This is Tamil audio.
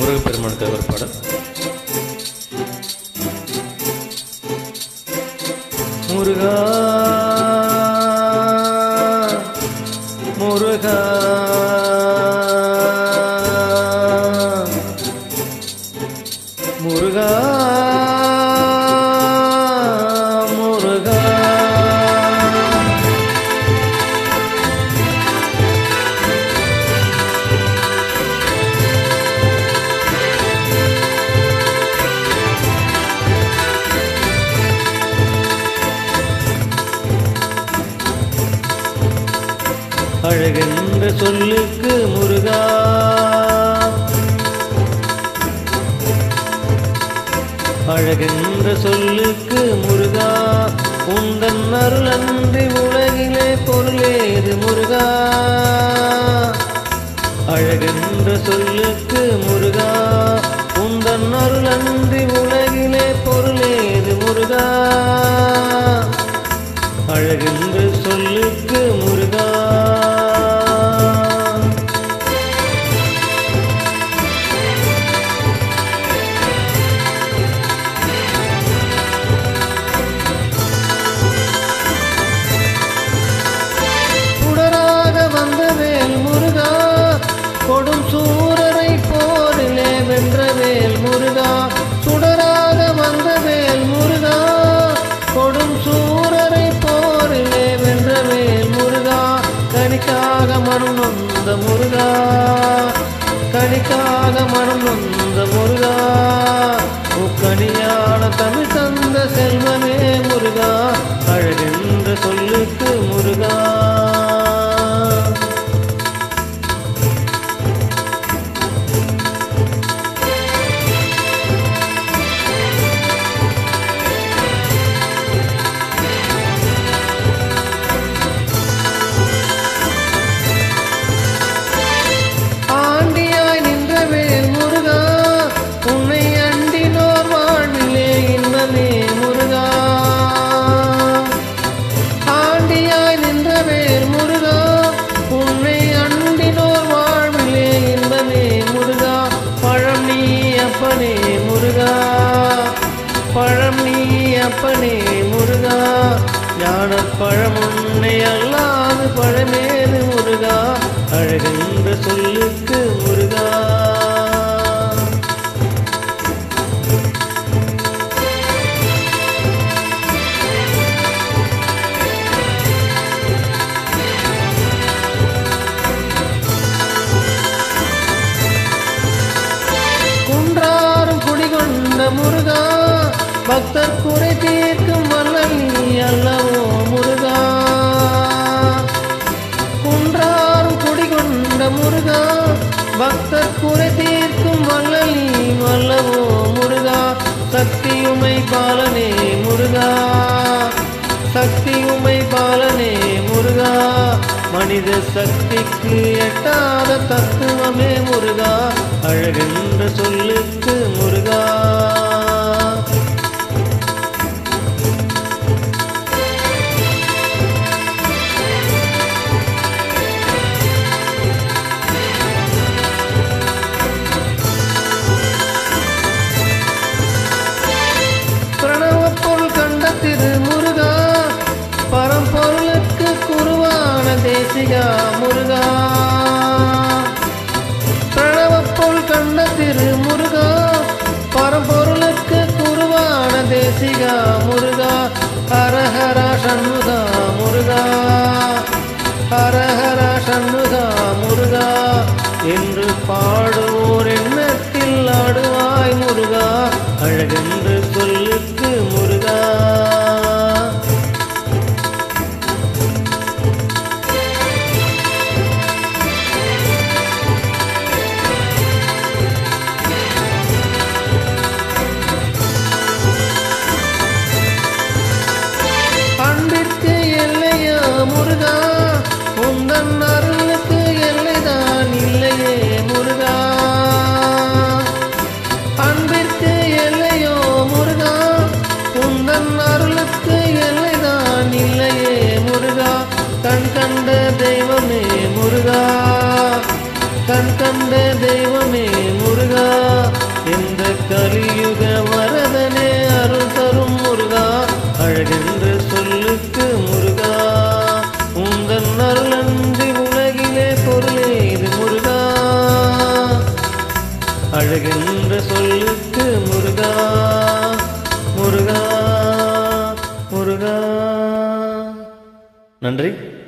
முருகப்பெருமானுக்காக ஒரு பாடல் முருகா முருகா முருகா முருகா அழகென்ற சொல்லுக்கு முருகா அழகென்ற சொல்லுக்கு முருகா உந்தன் அருளன்றி உலகிலே பொருளேது முருகா அழகென்ற சொல்லுக்கு முருகா உந்தன் அருளன்றி உலகிலே பொருளேது முருகா அழகென்ற சொல்லுக்கு முருகா சுடராக வந்த வேல் முருகா கொடும் சூரரை போரிலே வென்ற வேல் முருகா சுடராக வந்த வேல் முருகா கொடும் சூரரை போரிலே வென்ற வேல் முருகா கணிக்காக மனம் நொந்த முருகா கணிக்காக மனம் நொந்த முருகா முக்கணியான தமிழ் தந்த செல்வமே முருகா அழகென்ற சொல்லுக்கு முருகா ஆண்டியாய் நின்ற வேல் முருகா உன்னை அண்டினோர் வாழ்விலே இன்பமே முருகா ஆண்டியாய் நின்ற வேல் முருகா உன்னை அண்டினோர் வாழ்விலே இன்பமே முருகா பழம் நீ அப்பனே முருகா பழம் நீ அப்பனே முருகா ஞான பழம் உன்னை அல்லாது பழமேது முருகா அழகென்ற சொல்லுக்கு முருகா குன்றாரும் குடிகொண்ட முருகா பக்தர் குறை தீர்க்கும் வல்லல் நீ அல்லவோ முருகா குன்றாரும் குடிகொண்ட முருகா பக்தர் குறை தீர்க்கும் வல்லல் நீ அல்லவோ முருகா சக்தியுமை பாலனே முருகா சக்தியுமை பாலனே முருகா மனித சக்திக்கு எட்டாத தத்துவமே முருகா அழகென்ற சொல்லுக்கு முருகா பிரணவ பொருள் கண்ட திரு முருகா பரம்பொருளுக்கு குருவான தேசிகா முருகா பிரணவ பொருள் கண்ட திரு முருகா பரம்பொருளுக்கு குருவான தேசிகா முருகா ஹரஹரா சண்முகா முருகா ஹரஹரா சண்முகா முருகா என்று பாடுவோர் எண்ணத்தில் ஆடுவாய் முருகா அழகென்று சொல்லுக்கு முருகா அன்பிற்கு எல்லையா முருகா உந்தன் அருளுக்கு எல்லைதான் இல்லையே முருகா அன்பிற்கு எல்லையோ முருகா உந்தன் தெய்வமே முருகா இந்த கலியுக வரதனே அருள் தரும் முருகா அழகென்ற சொல்லுக்கு முருகா உந்தன் அருளன்றி உலகிலே பொருளே இது முருகா அழகென்ற சொல்லுக்கு முருகா முருகா முருகா நன்றி